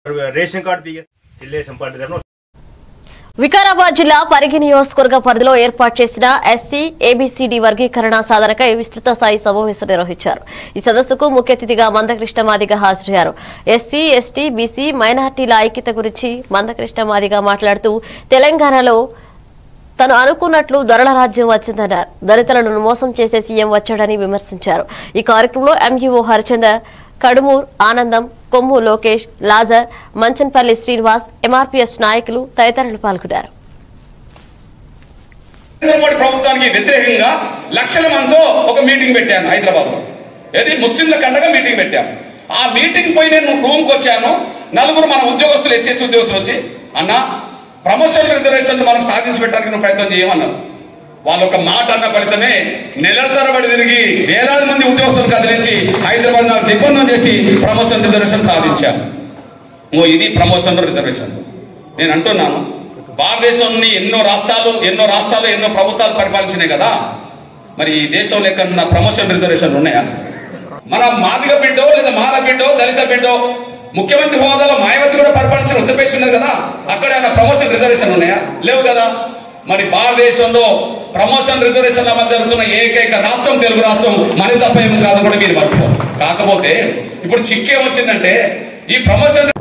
ration card పీకే Telugu Desam party తరఫున వికారాబాద్ జిల్లా పరిగి నియోజకవర్గ పరిధిలో ఏర్పాటు చేసిన ఎస్సీ ఏబిసిడి వర్గీకరణ సాధనకై విస్తృత స్థాయి సమావేశం నిర్వహించారు ఈ సదస్సుకు ముఖ్య అతిథిగా మందకృష్ణ మాదిగ హాజరయ్యారు ఎస్సీ ఎస్టీ బీసీ మైనార్టీల ఐక్యత గురించి మందకృష్ణ మాదిగ మాట్లాడుతూ తెలంగాణలో తను అనుకున్నట్లు దొరల రాజ్యం వచ్చిందన్నారు దళితులను మోసం చేసే సీఎం వచ్చాడని విమర్శించారు ఈ కార్యక్రమంలో ఎంజీఓ హరిచందర్ కడుమూర్ ఆనందం కొమ్ము లోకేష్ లాజర్ మంచన్పల్లి శ్రీనివాస్ ఎంఆర్పీఎస్ నాయకులు తదితరులు పాల్గొన్నారు నరేంద్ర మోడీ ప్రభుత్వానికి వ్యతిరేకంగా లక్షల మందితో ఒక మీటింగ్ పెట్టాను హైదరాబాద్ లో ఏది ముస్లింల కండగా మీటింగ్ పెట్టాను ఆ మీటింగ్ పోయి నేను రూమ్కి వచ్చాను నలుగురు మన ఉద్యోగస్తులు ఎస్ఎస్ ఉద్యోగస్తులు వచ్చి అన్న ప్రమోషన్ రిజర్వేషన్ మనం సాధించి పెట్టడానికి నువ్వు ప్రయత్నం చేయమన్నారు వాళ్ళు ఒక మాట అన్న ఫలితమే నెలల తరబడి తిరిగి వేలాది మంది ఉద్యోగస్తులు కదిలించి హైదరాబాద్ నాకు దిగ్బంధం చేసి ప్రమోషన్ రిజర్వేషన్ సాధించాను ఓ ఇది ప్రమోషన్ రిజర్వేషన్ నేను అంటున్నాను భారతదేశంని ఎన్నో రాష్ట్రాలు ఎన్నో రాష్ట్రాలు ఎన్నో ప్రభుత్వాలు పరిపాలించినాయి కదా మరి ఈ దేశంలో ఎక్కడన్నా ప్రమోషన్ రిజర్వేషన్ ఉన్నాయా మన మాదిగ బిడ్డో లేదా మాల బిడ్డో దళిత బిడ్డో ముఖ్యమంత్రి హోదాలో మాయావతి కూడా పరిపాలించిన ఉత్తరప్రదేశ్ ఉన్నది కదా అక్కడ ఏమైనా ప్రమోషన్ రిజర్వేషన్ ఉన్నాయా లేవు కదా మరి భారతదేశంలో ప్రమోషన్ రిజర్వేషన్ అమలు జరుగుతున్న ఏకైక రాష్ట్రం తెలుగు రాష్ట్రం మరి తప్ప ఏం కాదు కూడా మీరు మర్చిపో కాకపోతే ఇప్పుడు చిక్కేమొచ్చిందంటే ఈ ప్రమోషన్